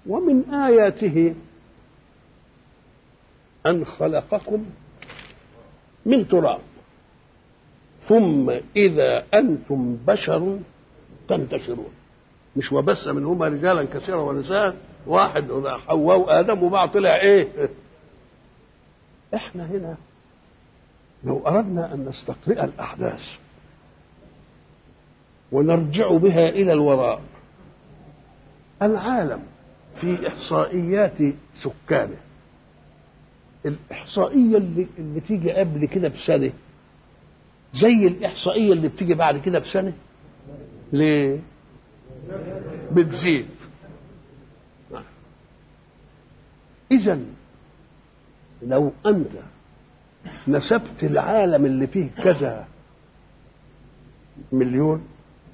ومن آياته أن خلقكم من تراب ثم إذا أنتم بشر تنتشرون مش وبس منهما رجالا كثيرا ونساء واحد حواء وآدم وبعض طلع إيه إحنا هنا لو أردنا أن نستقرئ الأحداث ونرجع بها إلى الوراء العالم في إحصائيات سكانه الإحصائية اللي, اللي تيجي قبل كده بسنة زي الإحصائية اللي بتيجي بعد كده بسنة ليه؟ بتزيد إذا لو أنت نسبت العالم اللي فيه كذا مليون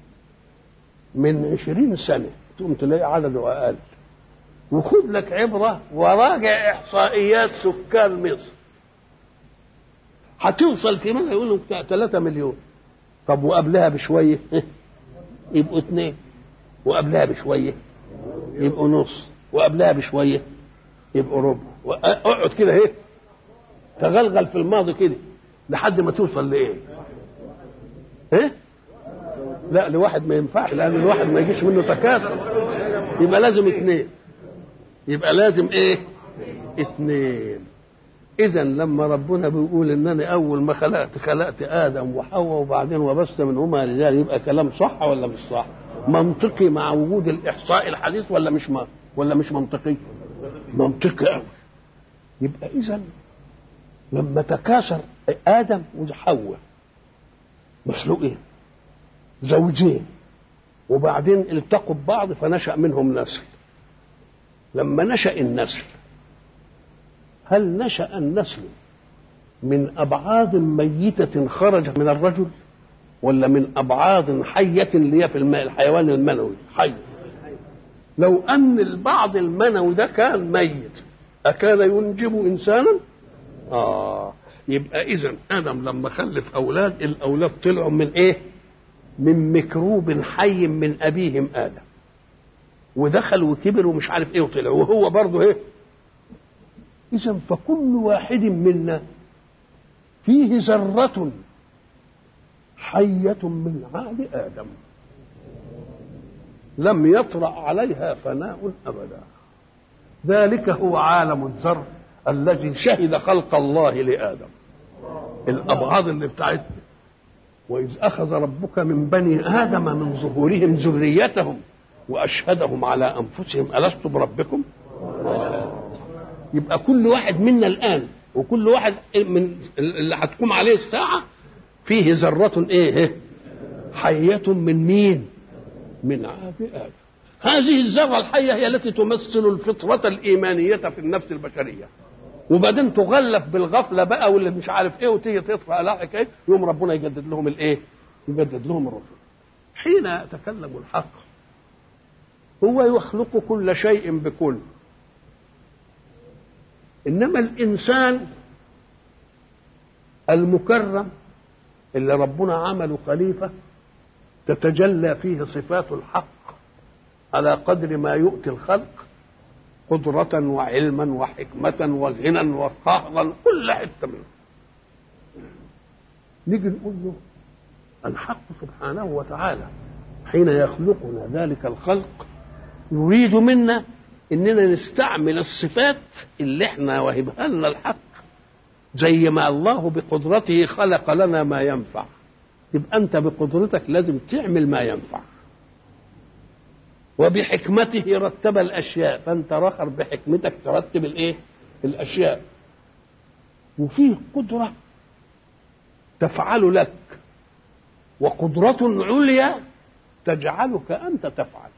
من عشرين سنة تقوم تلاقي عدده أقل وخد لك عبرة وراجع إحصائيات سكان مصر هتوصل في مصر يقولوا بتاع 3 مليون طب وقبلها بشوية يبقوا اثنين وقبلها بشوية يبقوا نص وقبلها بشوية يبقوا ربع اقعد كده اهي تغلغل في الماضي كده لحد ما توصل لايه؟ ايه؟ لا لواحد ما ينفعش لان الواحد ما يجيش منه تكاثر يبقى لازم اثنين يبقى لازم ايه؟ اثنين اذا لما ربنا بيقول ان انا اول ما خلقت خلقت ادم وحواء وبعدين وبث منهما رجال يبقى كلام صح ولا مش صح؟ منطقي مع وجود الاحصاء الحديث ولا مش ما ولا مش منطقي؟ منطقي قوي يبقى اذا لما تكاثر ادم وحواء مخلوقين زوجين وبعدين التقوا ببعض فنشا منهم نسل لما نشا النسل هل نشا النسل من ابعاض ميته خرجت من الرجل ولا من ابعاض حيه اللي هي في الماء الحيوان المنوي حي لو ان البعض المنوي ده كان ميت اكان ينجب انسانا اه يبقى اذا ادم لما خلف اولاد الاولاد طلعوا من ايه من ميكروب حي من ابيهم ادم ودخل وكبر ومش عارف ايه وطلع وهو برضه ايه اذا فكل واحد منا فيه ذره حيه من عهد ادم لم يطرا عليها فناء ابدا ذلك هو عالم الذر الذي شهد خلق الله لادم الابعاض اللي بتاعتنا واذ اخذ ربك من بني ادم من ظهورهم ذريتهم واشهدهم على انفسهم الست بربكم يبقى كل واحد منا الان وكل واحد من اللي هتقوم عليه الساعه فيه ذره ايه حيه من مين من عهد ادم هذه الذره الحيه هي التي تمثل الفطره الايمانيه في النفس البشريه وبعدين تغلف بالغفله بقى واللي مش عارف ايه وتيجي تطفى على حكايه يوم ربنا يجدد لهم الايه؟ يجدد لهم الرسل. حين يتكلم الحق هو يخلق كل شيء بكل انما الانسان المكرم اللي ربنا عمله خليفه تتجلى فيه صفات الحق على قدر ما يؤتي الخلق قدرة وعلما وحكمة وغنى وقهرا كل حتة منه نيجي نقول له الحق سبحانه وتعالى حين يخلقنا ذلك الخلق يريد منا اننا نستعمل الصفات اللي احنا وهبها لنا الحق زي ما الله بقدرته خلق لنا ما ينفع يبقى انت بقدرتك لازم تعمل ما ينفع وبحكمته رتب الاشياء فانت رخر بحكمتك ترتب الايه الاشياء وفيه قدره تفعل لك وقدره عليا تجعلك انت تفعل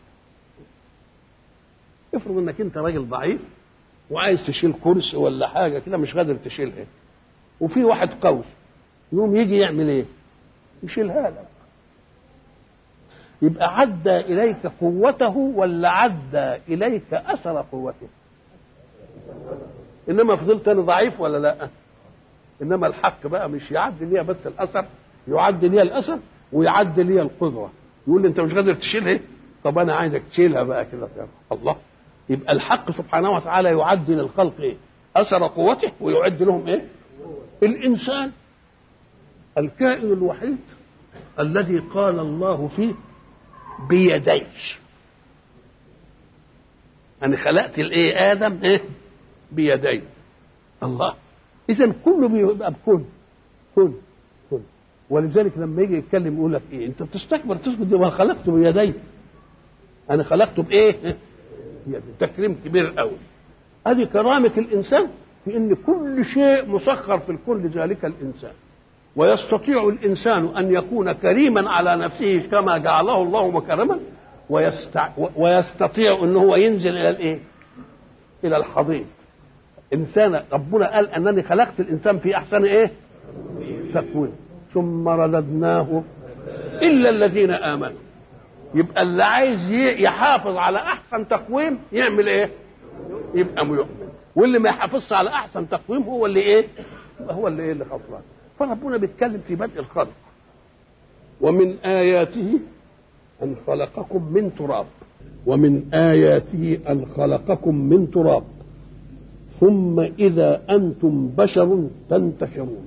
افرض انك انت راجل ضعيف وعايز تشيل كرسي ولا حاجه كده مش قادر تشيلها وفي واحد قوي يقوم يجي يعمل ايه يشيلها لك يبقى عدى إليك قوته ولا عدى إليك أثر قوته إنما فضلت أنا ضعيف ولا لا إنما الحق بقى مش يعدي ليا بس الأثر يعدي ليا الأثر ويعدي ليا القدرة يقول لي أنت مش قادر تشيلها طب أنا عايزك تشيلها بقى كده الله يبقى الحق سبحانه وتعالى يعد للخلق ايه اثر قوته ويعد لهم ايه الانسان الكائن الوحيد الذي قال الله فيه بيدي انا خلقت الايه ادم ايه بيدي الله اذا كله بيبقى بكل كل كل ولذلك لما يجي يتكلم يقول لك ايه انت بتستكبر تسجد ما خلقته بيدي انا خلقته بايه بيدي تكريم كبير قوي هذه كرامه الانسان في ان كل شيء مسخر في الكل ذلك الانسان ويستطيع الانسان ان يكون كريما على نفسه كما جعله الله مكرما ويستع... ويستطيع ان هو ينزل الى الايه؟ الى الحضيض. انسان ربنا قال انني خلقت الانسان في احسن ايه؟ تقويم ثم رددناه الا الذين امنوا. يبقى اللي عايز يحافظ على احسن تقويم يعمل ايه؟ يبقى مؤمن. واللي ما يحافظش على احسن تقويم هو اللي ايه؟ هو اللي ايه اللي خسران. فربنا بيتكلم في بدء الخلق ومن آياته أن خلقكم من تراب ومن آياته أن خلقكم من تراب ثم إذا أنتم بشر تنتشرون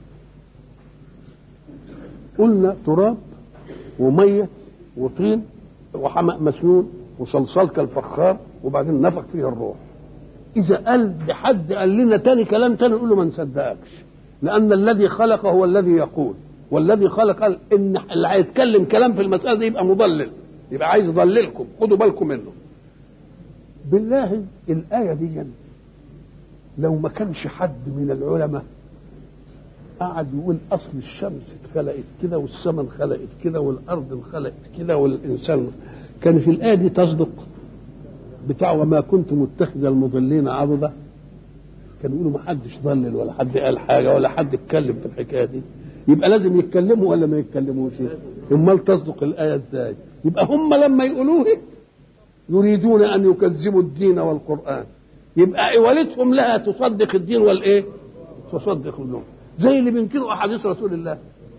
قلنا تراب ومية وطين وحمأ مسنون وصلصال كالفخار وبعدين نفخ فيه الروح إذا قال لحد قال لنا تاني كلام تاني نقول له ما نصدقكش لأن الذي خلق هو الذي يقول والذي خلق قال إن اللي هيتكلم كلام في المسألة دي يبقى مضلل يبقى عايز يضللكم خدوا بالكم منه بالله الآية دي لو ما كانش حد من العلماء قعد يقول أصل الشمس اتخلقت كده والسماء انخلقت كده والأرض انخلقت كده والإنسان كان في الآية دي تصدق بتاع وما كنت متخذ المضلين عضدا كانوا يقولوا ما حدش ضلل ولا حد قال حاجه ولا حد اتكلم في الحكايه دي يبقى لازم يتكلموا ولا ما يتكلموش امال تصدق الايه ازاي يبقى هم لما يقولوه يريدون ان يكذبوا الدين والقران يبقى والدهم لها تصدق الدين والايه تصدق النور زي اللي بينكروا احاديث رسول الله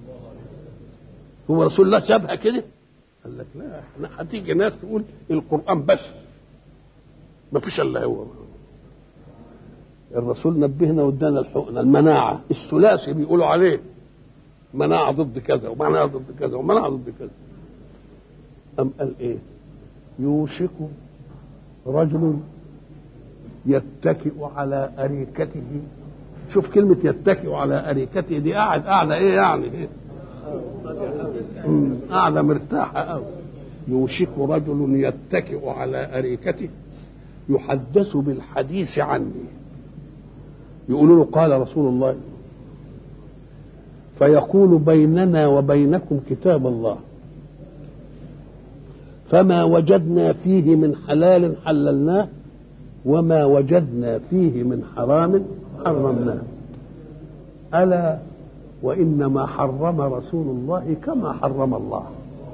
هو رسول الله شبه كده قال لك لا احنا هتيجي ناس تقول القران بس ما فيش الا هو الرسول نبهنا وادانا الحقنه المناعه الثلاثي بيقولوا عليه مناعه ضد كذا ومناعه ضد كذا ومناعه ضد كذا أم قال ايه يوشك رجل يتكئ على أريكته شوف كلمة يتكئ على أريكته دي قاعد قاعدة إيه يعني إيه؟ قاعدة مرتاحة أوي يوشك رجل يتكئ على أريكته يحدث بالحديث عني يقولوا له قال رسول الله فيقول بيننا وبينكم كتاب الله فما وجدنا فيه من حلال حللناه وما وجدنا فيه من حرام حرمناه الا وانما حرم رسول الله كما حرم الله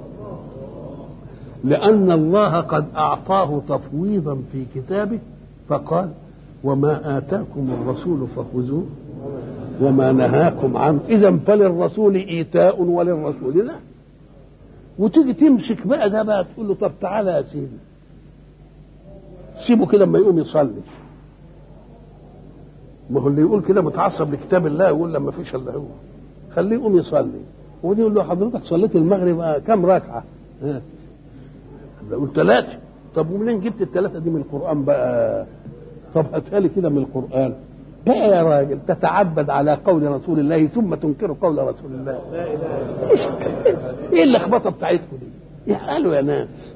لان الله قد اعطاه تفويضا في كتابه فقال وما آتاكم الرسول فخذوه وما نهاكم عنه إذا فللرسول إيتاء وللرسول لا وتيجي تمسك بقى ده بقى تقول له طب تعالى يا سيدي سيبه كده لما يقوم يصلي ما هو اللي يقول كده متعصب لكتاب الله يقول لما فيش الا هو خليه يقوم يصلي ودي يقول له حضرتك صليت المغرب كم ركعه؟ ها يقول ثلاثه طب ومنين جبت الثلاثه دي من القران بقى؟ طب هاتها لي كده من القرآن بقى يا راجل تتعبد على قول رسول الله ثم تنكر قول رسول الله ايش ايه اللخبطه بتاعتكم دي قالوا يا ناس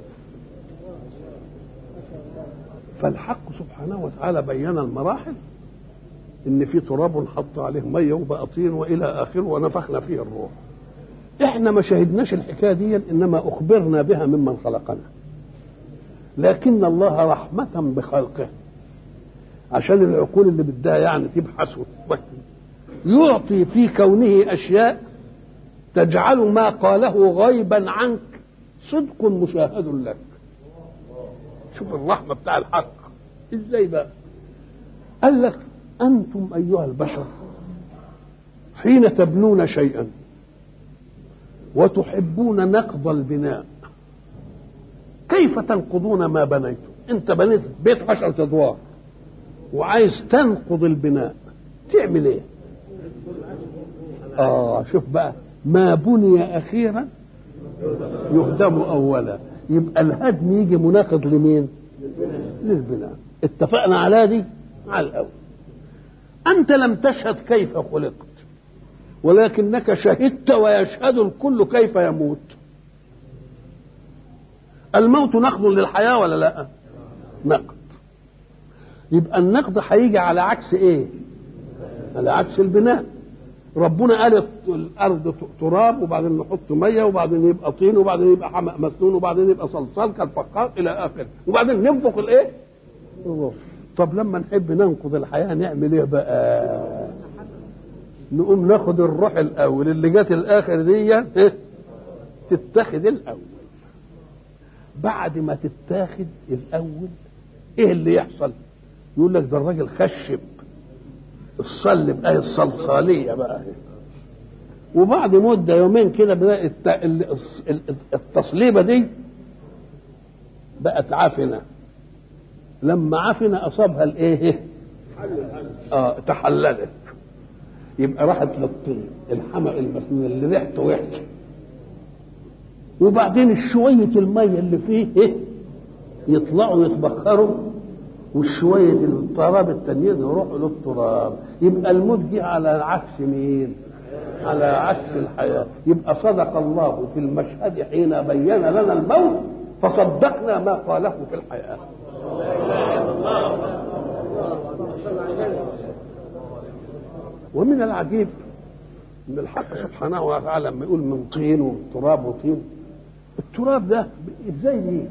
فالحق سبحانه وتعالى بين المراحل ان في تراب حط عليه ميه وبقى طين والى اخره ونفخنا فيه الروح احنا ما شهدناش الحكايه دي انما اخبرنا بها ممن خلقنا لكن الله رحمه بخلقه عشان العقول اللي بدها يعني تبحث وتفكر يعطي في كونه اشياء تجعل ما قاله غيبا عنك صدق مشاهد لك شوف الرحمه بتاع الحق ازاي بقى قال لك انتم ايها البشر حين تبنون شيئا وتحبون نقض البناء كيف تنقضون ما بنيتم انت بنيت بيت عشرة ادوار وعايز تنقض البناء تعمل ايه اه شوف بقى ما بني اخيرا يهدم اولا يبقى الهدم يجي مناقض لمين للبناء اتفقنا على دي على الاول انت لم تشهد كيف خلقت ولكنك شهدت ويشهد الكل كيف يموت الموت نقض للحياه ولا لا نقض يبقى النقد هيجي على عكس ايه على عكس البناء ربنا قال الارض تراب وبعدين نحط ميه وبعدين يبقى طين وبعدين يبقى حمأ مسنون وبعدين يبقى صلصال كالفخار الى اخره وبعدين ننفخ الايه الروح طب لما نحب ننقذ الحياه نعمل ايه بقى نقوم ناخد الروح الاول اللي جت الاخر دي تتاخد الاول بعد ما تتاخد الاول ايه اللي يحصل يقول لك ده الراجل خشب الصلب اهي الصلصاليه بقى وبعد مده يومين كده بقى التصليبه دي بقت عفنه لما عفنه اصابها الايه اه تحللت يبقى راحت للطين الحمأ المسنون اللي ريحته وحشه وبعدين شويه الميه اللي فيه إيه؟ يطلعوا يتبخروا وشويه التراب التانيين يروحوا للتراب يبقى الموت جه على عكس مين؟ على عكس الحياه يبقى صدق الله في المشهد حين بين لنا الموت فصدقنا ما قاله في الحياه ومن العجيب ان الحق سبحانه وتعالى لما يقول من طين وتراب وطين التراب ده ازاي يجي؟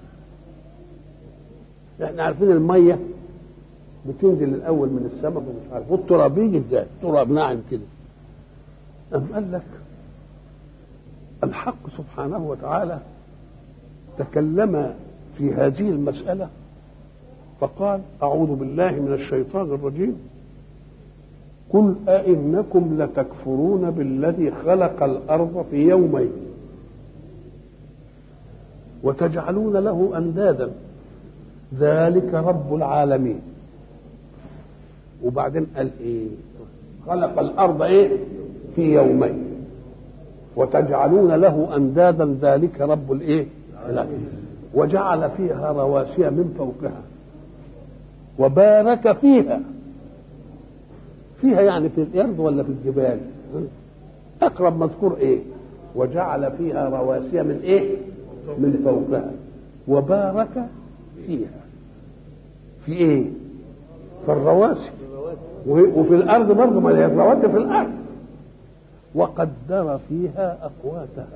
احنا عارفين الميه بتنزل الاول من السماء ومش عارف والتراب يجي ازاي؟ تراب ناعم كده أم قال لك الحق سبحانه وتعالى تكلم في هذه المسألة فقال أعوذ بالله من الشيطان الرجيم قل أئنكم لتكفرون بالذي خلق الأرض في يومين وتجعلون له أندادا ذلك رب العالمين وبعدين قال إيه خلق الأرض إيه في يومين وتجعلون له أندادا ذلك رب الإيه العالمين وجعل فيها رواسي من فوقها وبارك فيها فيها يعني في الارض ولا في الجبال اقرب مذكور ايه وجعل فيها رواسي من ايه من فوقها وبارك فيها في ايه في الرواسي وفي الارض برضه ما هي الرواسي في الارض وقدر فيها اقواتها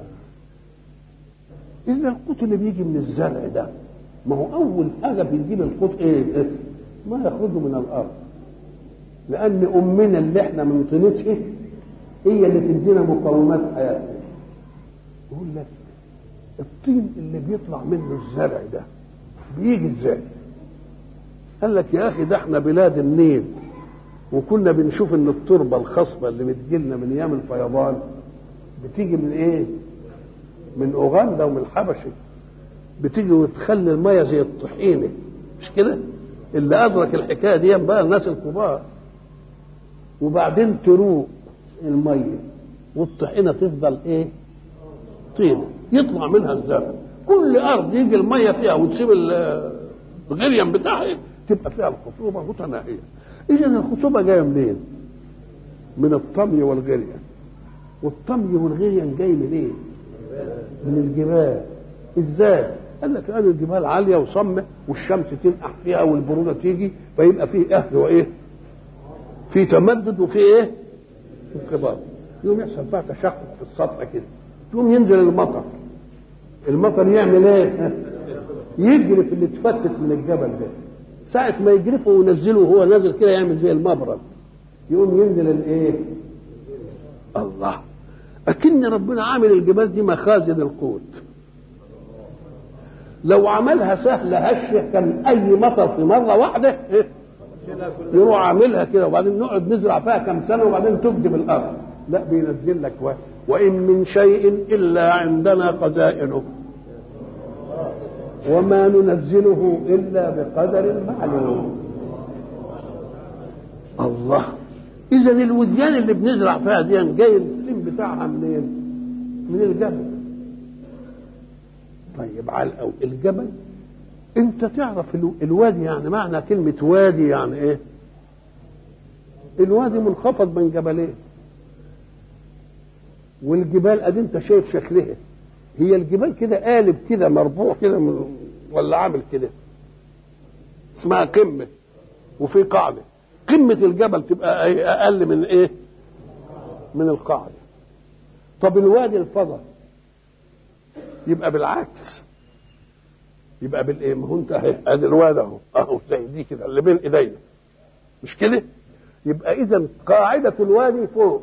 الا القوت اللي بيجي من الزرع ده ما هو اول حاجه بنجيب القوت ايه ما يخرجه من الارض لان امنا اللي احنا من طينتها هي اللي تدينا مقومات حياتنا يقول لك الطين اللي بيطلع منه الزرع ده بيجي ازاي قال لك يا اخي ده احنا بلاد النيل وكنا بنشوف ان التربه الخصبه اللي بتجيلنا من ايام الفيضان بتيجي من ايه من اوغندا ومن الحبشه بتيجي وتخلي الميه زي الطحينه مش كده اللي ادرك الحكايه دي بقى الناس الكبار وبعدين تروق الميه والطحينه تفضل ايه طينه يطلع منها الزرع كل ارض يجي الميه فيها وتسيب الغريم بتاعها تبقى فيها الخصوبه متناهيه اذا الخصوبه جايه منين من الطمي والغريم والطمي والغريم جاي منين إيه؟ من الجبال ازاي قال لك قال الجبال عاليه وصمه والشمس تنقح فيها والبروده تيجي فيبقى فيه اهل وايه في تمدد وفي ايه انقباض يوم يحصل بقى تشقق في السطح كده يوم ينزل المطر المطر يعمل ايه يجرف اللي اتفتت من الجبل ده ساعة ما يجرفه وينزله وهو نازل كده يعمل زي المبرد يقوم ينزل الايه الله أكن ربنا عامل الجبال دي مخازن القوت لو عملها سهلة هشة كان أي مطر في مرة واحدة إيه؟ يروح عاملها كده وبعدين نقعد نزرع فيها كم سنة وبعدين تجدب الأرض لا بينزل لك وإن من شيء إلا عندنا خزائنه وما ننزله الا بقدر معلوم الله اذا الوديان اللي بنزرع فيها دي جاي السلم بتاعها منين من الجبل طيب على الأول الجبل انت تعرف الوادي يعني معنى كلمة وادي يعني ايه الوادي منخفض بين جبلين والجبال ادي انت شايف شكلها هي الجبال كده قالب كده مربوع كده من ولا عامل كده اسمها قمه وفي قاعده قمه الجبل تبقى اقل من ايه من القاعده طب الوادي الفضل يبقى بالعكس يبقى بالايه ما هو انت اهي ادي الواد اهو اهو زي دي كده اللي بين ايدينا مش كده يبقى اذا قاعده الوادي فوق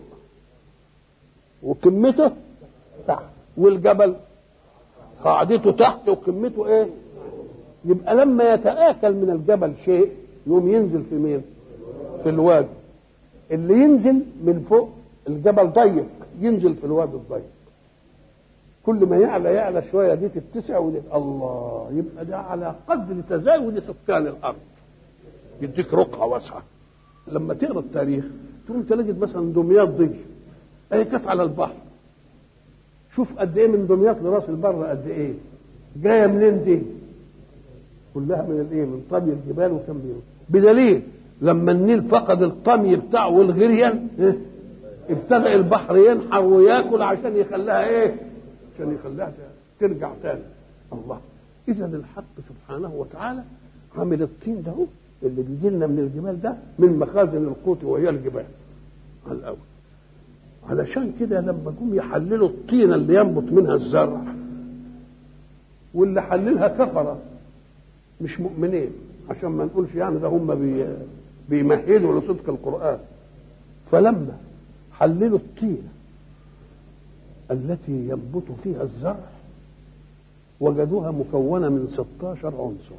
وقمته تحت والجبل قاعدته تحت وقمته ايه يبقى لما يتآكل من الجبل شيء يقوم ينزل في مين في الوادي اللي ينزل من فوق الجبل ضيق ينزل في الوادي الضيق كل ما يعلى يعلى شويه دي تتسع ودي الله يبقى ده على قدر تزايد سكان الارض يديك رقعه واسعه لما تقرا التاريخ تقوم تجد مثلا دمياط دي اهي كانت على البحر شوف قد ايه من دمياط لراس البر قد ايه جايه منين دي كلها من الايه من طمي الجبال وكم بيهم بدليل لما النيل فقد الطمي بتاعه والغريان إيه؟ ابتدأ البحر ينحر وياكل عشان يخليها ايه عشان يخليها ترجع تاني الله اذا الحق سبحانه وتعالى عامل الطين ده اللي بيجي لنا من الجبال ده من مخازن القوت وهي الجبال على الاول علشان كده لما جم يحللوا الطينة اللي ينبت منها الزرع واللي حللها كفرة مش مؤمنين عشان ما نقولش يعني ده هم بي بيمهدوا لصدق القرآن فلما حللوا الطينة التي ينبت فيها الزرع وجدوها مكونة من 16 عنصر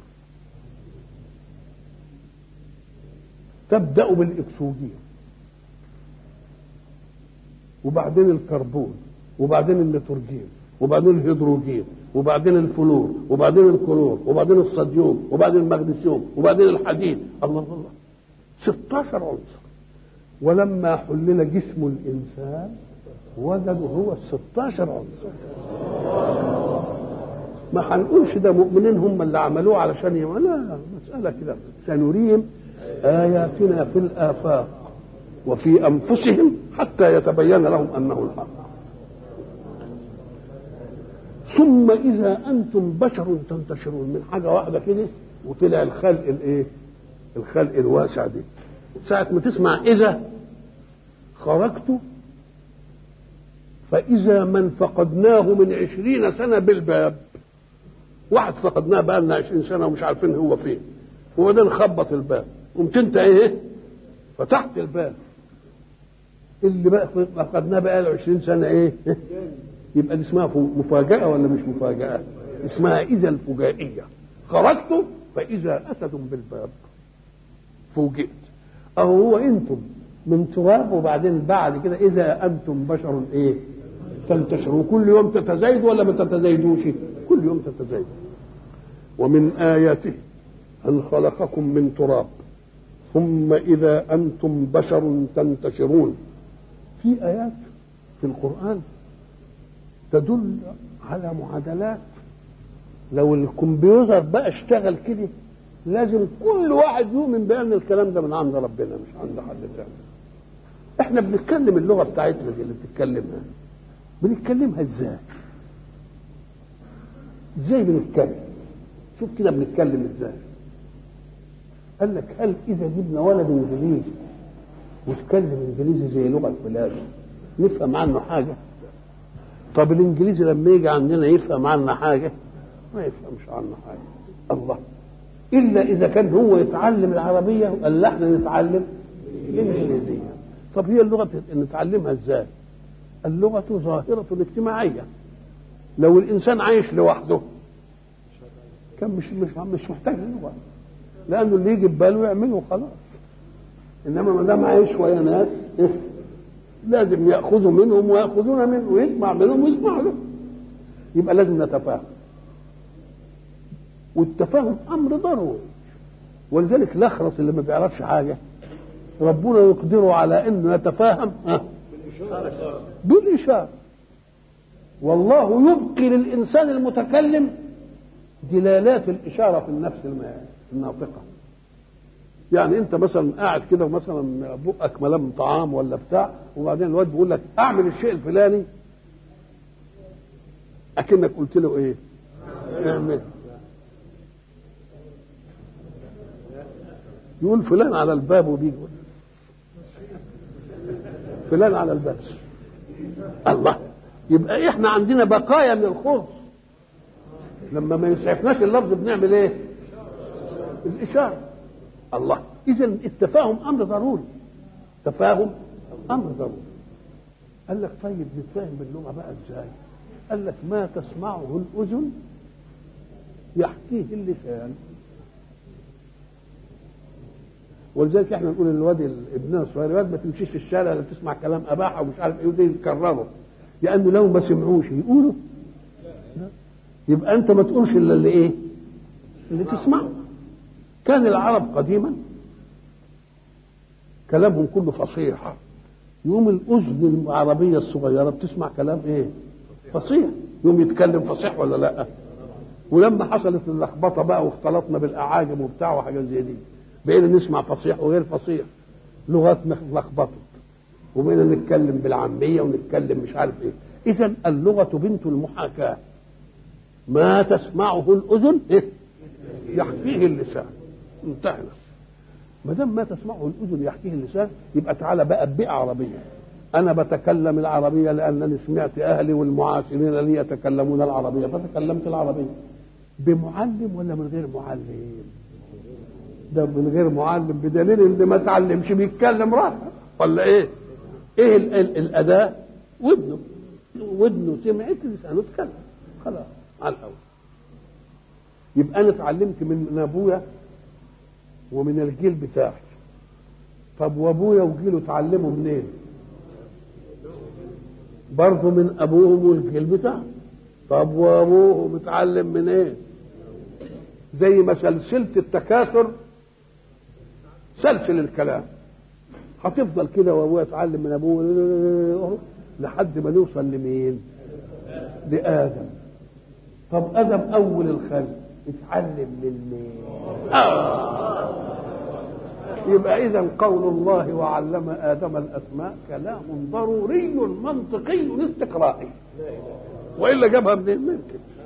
تبدأ بالإكسوجين وبعدين الكربون وبعدين النيتروجين وبعدين الهيدروجين وبعدين الفلور وبعدين الكلور وبعدين الصوديوم وبعدين المغنيسيوم وبعدين الحديد الله الله 16 عنصر ولما حلل جسم الانسان وجدوا هو ال 16 عنصر ما هنقولش ده مؤمنين هم اللي عملوه علشان يم... لا مسألة كده سنريهم آياتنا في الآفاق وفي أنفسهم حتى يتبين لهم أنه الحق ثم إذا أنتم بشر تنتشرون من حاجة واحدة كده وطلع الخلق الإيه؟ الخلق الواسع دي ساعة ما تسمع إذا خرجت فإذا من فقدناه من عشرين سنة بالباب واحد فقدناه بقى لنا عشرين سنة ومش عارفين هو فين وبعدين خبط الباب قمت انت ايه فتحت الباب اللي بقى فقدناه بقى له 20 سنة ايه يبقى دي اسمها مفاجأة ولا مش مفاجأة اسمها إذا الفجائية خرجت فإذا أسد بالباب فوجئت أو هو أنتم من تراب وبعدين بعد كده إذا أنتم بشر إيه تنتشروا كل يوم تتزايدوا ولا ما تتزايدوش كل يوم تتزايدوا ومن آياته أن خلقكم من تراب ثم إذا أنتم بشر تنتشرون في آيات في القرآن تدل على معادلات لو الكمبيوتر بقى اشتغل كده لازم كل واحد يؤمن بأن الكلام ده من عند ربنا مش عند حد تاني احنا بنتكلم اللغة بتاعتنا دي اللي بتتكلمها بنتكلمها ازاي ازاي بنتكلم شوف كده بنتكلم ازاي قال لك هل اذا جبنا ولد انجليزي وتكلم انجليزي زي لغه بلاده نفهم عنه حاجه طب الانجليزي لما يجي عندنا يفهم عنا حاجه ما يفهمش عنا حاجه الله الا اذا كان هو يتعلم العربيه وقال لا احنا نتعلم الانجليزيه طب هي اللغه نتعلمها ازاي اللغه ظاهره اجتماعيه لو الانسان عايش لوحده كان مش مش مش محتاج لغه لانه اللي يجي بباله يعمله خلاص انما ما دام عايش ويا ناس إيه؟ لازم ياخذوا منهم وياخذون منه ويسمع منهم ويسمع له يبقى لازم نتفاهم والتفاهم امر ضروري ولذلك الاخرس اللي ما بيعرفش حاجه ربنا يقدره على انه يتفاهم ها بالاشاره والله يبقي للانسان المتكلم دلالات الاشاره في النفس الناطقه يعني انت مثلا قاعد كده ومثلا بقك ملام طعام ولا بتاع وبعدين الواد بيقول لك اعمل الشيء الفلاني اكنك قلت له ايه اعمل يقول فلان على الباب وبيجي فلان على الباب الله يبقى احنا عندنا بقايا من الخبز لما ما يسعفناش اللفظ بنعمل ايه الاشاره الله اذا التفاهم امر ضروري تفاهم امر ضروري قال لك طيب نتفاهم باللغه بقى ازاي قال لك ما تسمعه الاذن يحكيه اللسان ولذلك احنا نقول للواد ابننا الصغير الواد ما تمشيش في الشارع لا تسمع كلام اباحه ومش عارف ايه وده يكرره لانه لو ما سمعوش يقولوا لا. يبقى انت ما تقولش الا اللي ايه اللي تسمعه كان العرب قديما كلامهم كله فصيح يوم الاذن العربيه الصغيره بتسمع كلام ايه فصيح يوم يتكلم فصيح ولا لا ولما حصلت اللخبطه بقى واختلطنا بالاعاجم وبتاع وحاجات زي دي بقينا نسمع فصيح وغير فصيح لغاتنا لخبطت وبقينا نتكلم بالعاميه ونتكلم مش عارف ايه اذا اللغه بنت المحاكاه ما تسمعه الاذن إيه؟ يحكيه اللسان انتهينا ما دام ما تسمعه الاذن يحكيه اللسان يبقى تعالى بقى ببيئه عربيه انا بتكلم العربيه لانني سمعت اهلي والمعاصرين لي يتكلمون العربيه فتكلمت العربيه بمعلم ولا من غير معلم ده من غير معلم بدليل اللي ما تعلمش بيتكلم راحه ولا ايه ايه ال ال الاداه ودنه ودنه سمعت لسانه اتكلم خلاص على الاول يبقى انا اتعلمت من ابويا ومن الجيل بتاعي طب وابويا وجيله اتعلموا منين برضه من ابوهم والجيل بتاعهم طب وابوهم اتعلم من ايه زي ما سلسله التكاثر سلسل الكلام هتفضل كده وابويا اتعلم من ابوه لحد ما نوصل لمين لادم طب ادم اول الخلق اتعلم من مين آه. يبقى اذا قول الله وعلم ادم الاسماء كلام ضروري منطقي استقرائي والا جابها منين ممكن